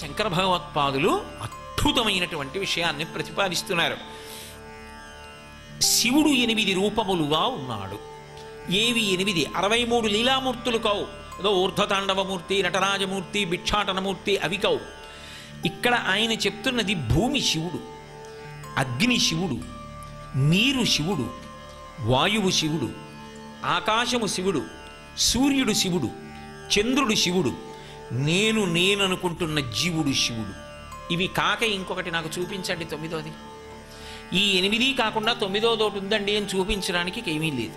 శంకర భగవత్పాదులు అద్భుతమైనటువంటి విషయాన్ని ప్రతిపాదిస్తున్నారు శివుడు ఎనిమిది రూపములుగా ఉన్నాడు ఏవి ఎనిమిది అరవై మూడు లీలామూర్తులు కావు ఏదో ఊర్ధ్వతాండవమూర్తి నటరాజమూర్తి భిక్షాటనమూర్తి అవి కావు ఇక్కడ ఆయన చెప్తున్నది భూమి శివుడు అగ్ని శివుడు నీరు శివుడు వాయువు శివుడు ఆకాశము శివుడు సూర్యుడు శివుడు చంద్రుడు శివుడు నేను నేననుకుంటున్న జీవుడు శివుడు ఇవి కాక ఇంకొకటి నాకు చూపించండి తొమ్మిదోది ఈ ఎనిమిది కాకుండా తొమ్మిదోదోటి ఉందండి అని చూపించడానికి ఏమీ లేదు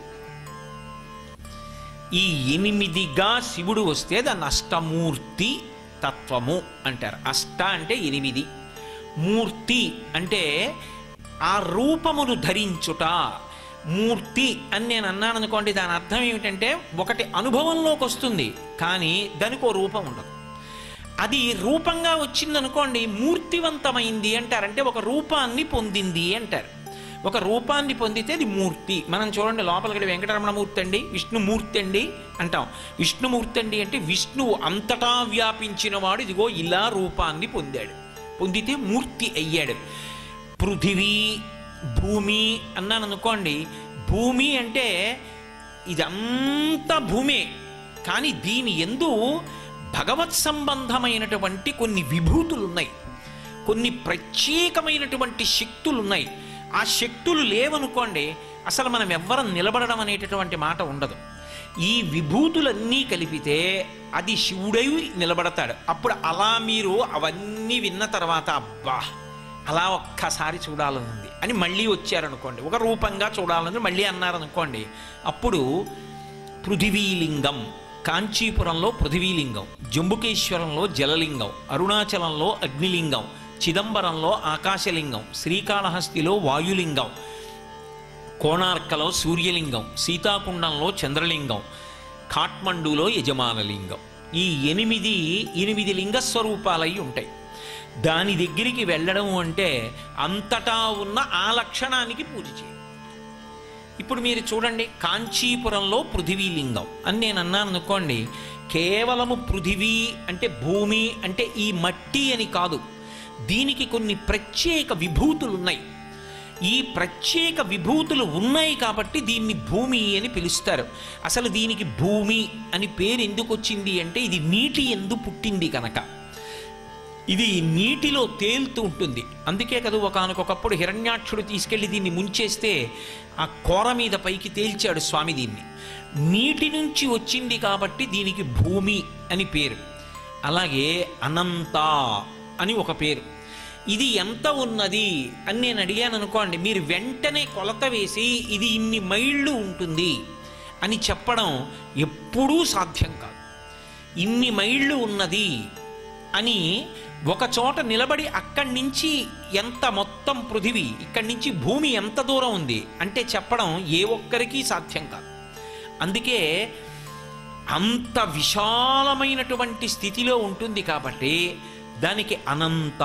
ఈ ఎనిమిదిగా శివుడు వస్తే దాన్ని అష్టమూర్తి తత్వము అంటారు అష్ట అంటే ఎనిమిది మూర్తి అంటే ఆ రూపమును ధరించుట మూర్తి అని నేను అన్నాను అనుకోండి దాని అర్థం ఏమిటంటే ఒకటి అనుభవంలోకి వస్తుంది కానీ దానికి ఓ రూపం ఉండదు అది రూపంగా వచ్చిందనుకోండి మూర్తివంతమైంది అంటారు అంటే ఒక రూపాన్ని పొందింది అంటారు ఒక రూపాన్ని పొందితే అది మూర్తి మనం చూడండి లోపలికి వెంకటరమణమూర్తి అండి విష్ణుమూర్తి అండి అంటాం విష్ణుమూర్తి అండి అంటే విష్ణువు అంతటా వ్యాపించిన వాడు ఇదిగో ఇలా రూపాన్ని పొందాడు పొందితే మూర్తి అయ్యాడు పృథివీ భూమి అన్నాను అనుకోండి భూమి అంటే ఇదంతా భూమే కానీ దీని ఎందు భగవత్ సంబంధమైనటువంటి కొన్ని విభూతులు ఉన్నాయి కొన్ని ప్రత్యేకమైనటువంటి శక్తులు ఉన్నాయి ఆ శక్తులు లేవనుకోండి అసలు మనం ఎవ్వరం నిలబడడం అనేటటువంటి మాట ఉండదు ఈ విభూతులన్నీ కలిపితే అది శివుడై నిలబడతాడు అప్పుడు అలా మీరు అవన్నీ విన్న తర్వాత అబ్బా అలా ఒక్కసారి చూడాలని ఉంది అని మళ్ళీ వచ్చారనుకోండి ఒక రూపంగా చూడాలని మళ్ళీ అన్నారనుకోండి అప్పుడు పృథివీలింగం కాంచీపురంలో పృథివీలింగం జంబుకేశ్వరంలో జలలింగం అరుణాచలంలో అగ్నిలింగం చిదంబరంలో ఆకాశలింగం శ్రీకాళహస్తిలో వాయులింగం కోణార్కలో సూర్యలింగం సీతాకుండంలో చంద్రలింగం కాఠ్మండూలో యజమానలింగం ఈ ఎనిమిది ఎనిమిది లింగ స్వరూపాలై ఉంటాయి దాని దగ్గరికి వెళ్ళడం అంటే అంతటా ఉన్న ఆ లక్షణానికి పూజ చేయాలి ఇప్పుడు మీరు చూడండి కాంచీపురంలో పృథివీలింగం అని నేను అన్నాను అనుకోండి కేవలము పృథివీ అంటే భూమి అంటే ఈ మట్టి అని కాదు దీనికి కొన్ని ప్రత్యేక విభూతులు ఉన్నాయి ఈ ప్రత్యేక విభూతులు ఉన్నాయి కాబట్టి దీన్ని భూమి అని పిలుస్తారు అసలు దీనికి భూమి అని పేరు ఎందుకు వచ్చింది అంటే ఇది నీటి ఎందు పుట్టింది కనుక ఇది నీటిలో తేలుతూ ఉంటుంది అందుకే కదా ఒకనకొకప్పుడు హిరణ్యాక్షుడు తీసుకెళ్లి దీన్ని ముంచేస్తే ఆ కోర మీద పైకి తేల్చాడు స్వామి దీన్ని నీటి నుంచి వచ్చింది కాబట్టి దీనికి భూమి అని పేరు అలాగే అనంత అని ఒక పేరు ఇది ఎంత ఉన్నది అని నేను అడిగాను అనుకోండి మీరు వెంటనే కొలత వేసి ఇది ఇన్ని మైళ్ళు ఉంటుంది అని చెప్పడం ఎప్పుడూ సాధ్యం కాదు ఇన్ని మైళ్ళు ఉన్నది అని ఒక చోట నిలబడి అక్కడి నుంచి ఎంత మొత్తం పృథివీ ఇక్కడి నుంచి భూమి ఎంత దూరం ఉంది అంటే చెప్పడం ఏ ఒక్కరికి సాధ్యం కాదు అందుకే అంత విశాలమైనటువంటి స్థితిలో ఉంటుంది కాబట్టి దానికి అనంత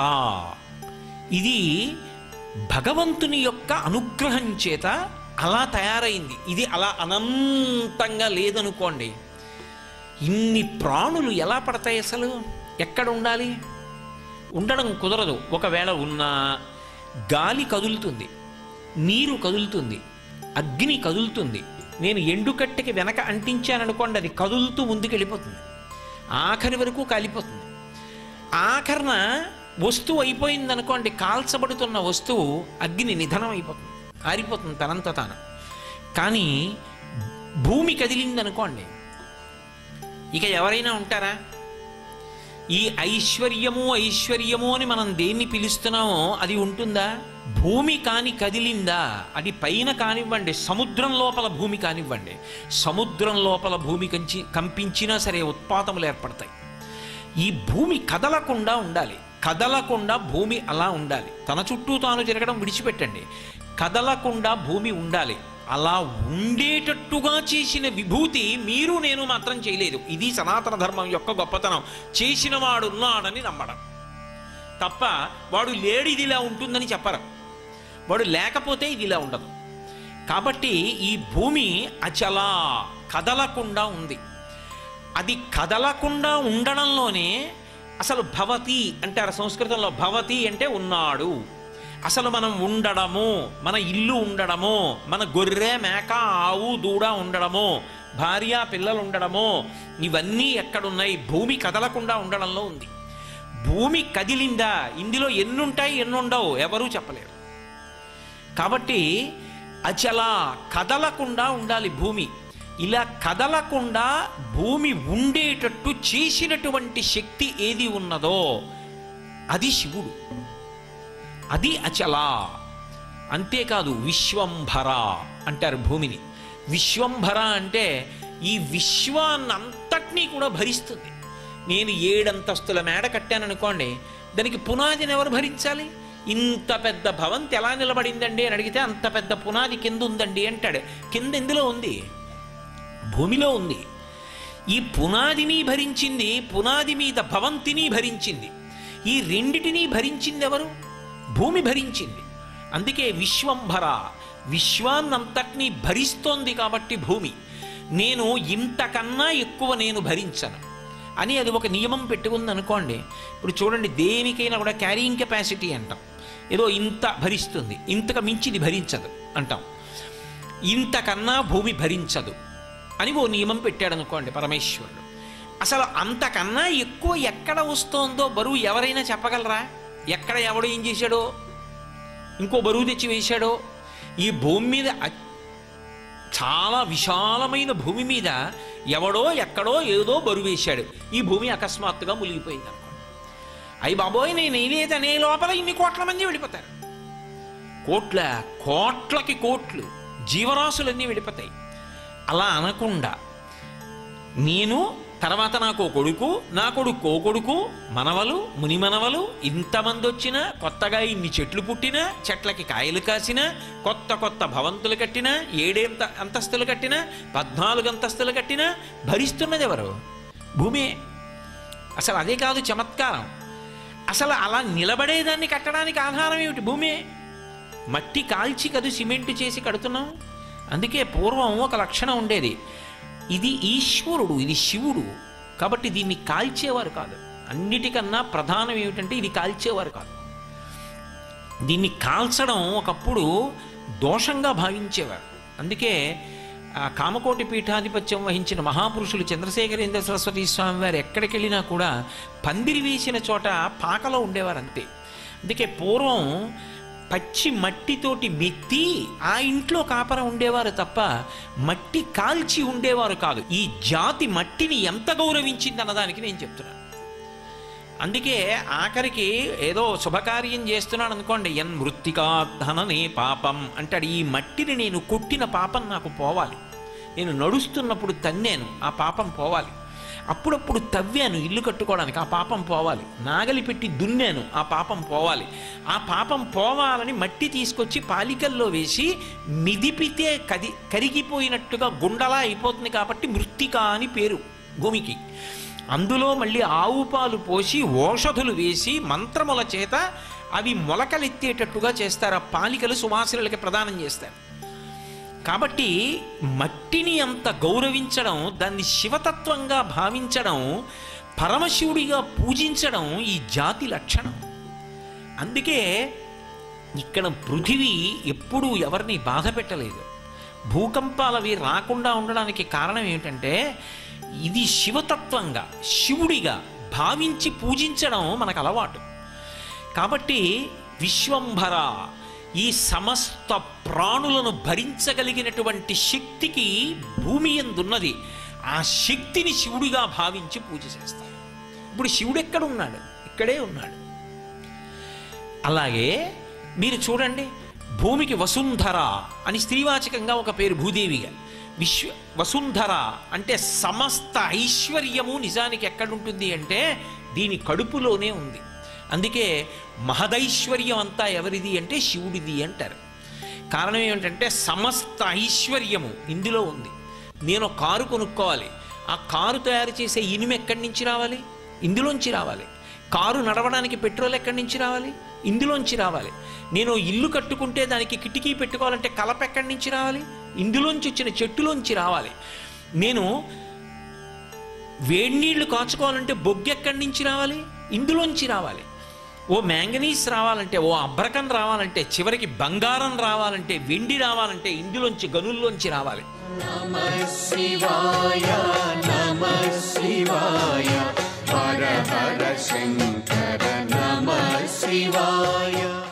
ఇది భగవంతుని యొక్క అనుగ్రహం చేత అలా తయారైంది ఇది అలా అనంతంగా లేదనుకోండి ఇన్ని ప్రాణులు ఎలా పడతాయి అసలు ఎక్కడ ఉండాలి ఉండడం కుదరదు ఒకవేళ ఉన్నా గాలి కదులుతుంది నీరు కదులుతుంది అగ్ని కదులుతుంది నేను ఎండుకట్టెకి వెనక అంటించాననుకోండి అది కదులుతూ ముందుకెళ్ళిపోతుంది ఆఖరి వరకు కాలిపోతుంది ఆఖరణ వస్తువు అయిపోయింది అనుకోండి కాల్చబడుతున్న వస్తువు అగ్ని నిధనం అయిపోతుంది ఆరిపోతుంది తనంత తాను కానీ భూమి కదిలింది అనుకోండి ఇక ఎవరైనా ఉంటారా ఈ ఐశ్వర్యము ఐశ్వర్యము అని మనం దేన్ని పిలుస్తున్నామో అది ఉంటుందా భూమి కాని కదిలిందా అది పైన కానివ్వండి సముద్రం లోపల భూమి కానివ్వండి సముద్రం లోపల భూమి కంచి కంపించినా సరే ఉత్పాతములు ఏర్పడతాయి ఈ భూమి కదలకుండా ఉండాలి కదలకుండా భూమి అలా ఉండాలి తన చుట్టూ తాను తిరగడం విడిచిపెట్టండి కదలకుండా భూమి ఉండాలి అలా ఉండేటట్టుగా చేసిన విభూతి మీరు నేను మాత్రం చేయలేదు ఇది సనాతన ధర్మం యొక్క గొప్పతనం చేసిన వాడు ఉన్నాడని నమ్మడం తప్ప వాడు లేడు ఇది ఇలా ఉంటుందని చెప్పరు వాడు లేకపోతే ఇది ఇలా ఉండదు కాబట్టి ఈ భూమి అచలా కదలకుండా ఉంది అది కదలకుండా ఉండడంలోనే అసలు భవతి అంటారు సంస్కృతంలో భవతి అంటే ఉన్నాడు అసలు మనం ఉండడము మన ఇల్లు ఉండడము మన గొర్రె మేక ఆవు దూడ ఉండడము భార్య పిల్లలు ఉండడము ఇవన్నీ ఎక్కడున్నాయి భూమి కదలకుండా ఉండడంలో ఉంది భూమి కదిలిందా ఇందులో ఎన్నుంటాయి ఎన్నుండవు ఎవరూ చెప్పలేరు కాబట్టి అచల కదలకుండా ఉండాలి భూమి ఇలా కదలకుండా భూమి ఉండేటట్టు చేసినటువంటి శక్తి ఏది ఉన్నదో అది శివుడు అది అచల అంతేకాదు విశ్వంభర అంటారు భూమిని విశ్వంభర అంటే ఈ విశ్వాన్నంతటినీ కూడా భరిస్తుంది నేను ఏడంతస్తుల మేడ కట్టాననుకోండి దానికి పునాదిని ఎవరు భరించాలి ఇంత పెద్ద భవంతి ఎలా నిలబడిందండి అని అడిగితే అంత పెద్ద పునాది కింద ఉందండి అంటాడు కింద ఎందులో ఉంది భూమిలో ఉంది ఈ పునాదిని భరించింది పునాది మీద భవంతిని భరించింది ఈ రెండిటినీ భరించింది ఎవరు భూమి భరించింది అందుకే విశ్వంభర విశ్వాన్నంతటినీ భరిస్తోంది కాబట్టి భూమి నేను ఇంతకన్నా ఎక్కువ నేను భరించను అని అది ఒక నియమం పెట్టుకుంది అనుకోండి ఇప్పుడు చూడండి దేనికైనా కూడా క్యారింగ్ కెపాసిటీ అంటాం ఏదో ఇంత భరిస్తుంది ఇంతకు మించిది భరించదు అంటాం ఇంతకన్నా భూమి భరించదు అని ఓ నియమం పెట్టాడు అనుకోండి పరమేశ్వరుడు అసలు అంతకన్నా ఎక్కువ ఎక్కడ వస్తోందో బరువు ఎవరైనా చెప్పగలరా ఎక్కడ ఎవడు ఏం చేశాడో ఇంకో బరువు తెచ్చి వేశాడో ఈ భూమి మీద అ- చాలా విశాలమైన భూమి మీద ఎవడో ఎక్కడో ఏదో బరువు వేశాడు ఈ భూమి అకస్మాత్తుగా మునిగిపోయింది అనుకోండి అయ్యి బాబోయ్ నేను ఇదేదనే లోపల ఇన్ని కోట్ల మంది వెళ్ళిపోతారు కోట్ల కోట్లకి కోట్లు జీవరాశులన్నీ వెళ్ళిపోతాయి అలా అనకుండా నేను తర్వాత నాకు ఓ కొడుకు నా కొడుకు ఓ కొడుకు మనవలు ముని మనవలు ఇంతమంది వచ్చినా కొత్తగా ఇన్ని చెట్లు పుట్టినా చెట్లకి కాయలు కాసినా కొత్త కొత్త భవంతులు కట్టినా ఏడేంత అంతస్తులు కట్టినా పద్నాలుగు అంతస్తులు కట్టినా భరిస్తున్నది ఎవరు భూమే అసలు అదే కాదు చమత్కారం అసలు అలా నిలబడేదాన్ని కట్టడానికి ఆధారం ఏమిటి భూమే మట్టి కాల్చి కదు సిమెంట్ చేసి కడుతున్నాం అందుకే పూర్వం ఒక లక్షణం ఉండేది ఇది ఈశ్వరుడు ఇది శివుడు కాబట్టి దీన్ని కాల్చేవారు కాదు అన్నిటికన్నా ప్రధానం ఏమిటంటే ఇది కాల్చేవారు కాదు దీన్ని కాల్చడం ఒకప్పుడు దోషంగా భావించేవారు అందుకే ఆ కామకోటి పీఠాధిపత్యం వహించిన మహాపురుషులు చంద్రశేఖరేంద్ర సరస్వతి స్వామి వారు ఎక్కడికి వెళ్ళినా కూడా పందిరి వేసిన చోట పాకలో ఉండేవారు అంతే అందుకే పూర్వం పచ్చి మట్టితోటి మెత్తి ఆ ఇంట్లో కాపర ఉండేవారు తప్ప మట్టి కాల్చి ఉండేవారు కాదు ఈ జాతి మట్టిని ఎంత గౌరవించింది అన్నదానికి నేను చెప్తున్నాను అందుకే ఆఖరికి ఏదో శుభకార్యం చేస్తున్నాను అనుకోండి ఎన్ మృత్తికా ధననే పాపం అంటాడు ఈ మట్టిని నేను కొట్టిన పాపం నాకు పోవాలి నేను నడుస్తున్నప్పుడు తన్నాను ఆ పాపం పోవాలి అప్పుడప్పుడు తవ్వాను ఇల్లు కట్టుకోవడానికి ఆ పాపం పోవాలి నాగలి పెట్టి దున్నాను ఆ పాపం పోవాలి ఆ పాపం పోవాలని మట్టి తీసుకొచ్చి పాలికల్లో వేసి మిదిపితే కది కరిగిపోయినట్టుగా గుండలా అయిపోతుంది కాబట్టి మృత్తిక అని పేరు భూమికి అందులో మళ్ళీ ఆవు పాలు పోసి ఓషధులు వేసి మంత్రముల చేత అవి మొలకలెత్తేటట్టుగా చేస్తారు ఆ పాలికలు సువాసనలకి ప్రదానం చేస్తారు కాబట్టి మట్టిని అంత గౌరవించడం దాన్ని శివతత్వంగా భావించడం పరమశివుడిగా పూజించడం ఈ జాతి లక్షణం అందుకే ఇక్కడ పృథివీ ఎప్పుడూ ఎవరిని బాధ పెట్టలేదు భూకంపాలవి రాకుండా ఉండడానికి కారణం ఏమిటంటే ఇది శివతత్వంగా శివుడిగా భావించి పూజించడం మనకు అలవాటు కాబట్టి విశ్వంభర ఈ సమస్త ప్రాణులను భరించగలిగినటువంటి శక్తికి భూమి ఎందున్నది ఆ శక్తిని శివుడిగా భావించి పూజ చేస్తారు ఇప్పుడు శివుడు ఎక్కడ ఉన్నాడు ఇక్కడే ఉన్నాడు అలాగే మీరు చూడండి భూమికి వసుంధర అని స్త్రీవాచకంగా ఒక పేరు భూదేవిగా విశ్వ వసుంధర అంటే సమస్త ఐశ్వర్యము నిజానికి ఎక్కడుంటుంది అంటే దీని కడుపులోనే ఉంది అందుకే మహదైశ్వర్యం అంతా ఎవరిది అంటే శివుడిది అంటారు కారణం ఏమిటంటే సమస్త ఐశ్వర్యము ఇందులో ఉంది నేను ఒక కారు కొనుక్కోవాలి ఆ కారు తయారు చేసే ఇనుము ఎక్కడి నుంచి రావాలి ఇందులోంచి రావాలి కారు నడవడానికి పెట్రోల్ ఎక్కడి నుంచి రావాలి ఇందులోంచి రావాలి నేను ఇల్లు కట్టుకుంటే దానికి కిటికీ పెట్టుకోవాలంటే కలప ఎక్కడి నుంచి రావాలి ఇందులోంచి వచ్చిన చెట్టులోంచి రావాలి నేను వేడి నీళ్లు కాచుకోవాలంటే బొగ్గు ఎక్కడి నుంచి రావాలి ఇందులోంచి రావాలి ఓ మ్యాంగనీస్ రావాలంటే ఓ అబ్రకం రావాలంటే చివరికి బంగారం రావాలంటే వెండి రావాలంటే ఇందులోంచి గనుల్లోంచి రావాలి శివాయ నమ శివాయ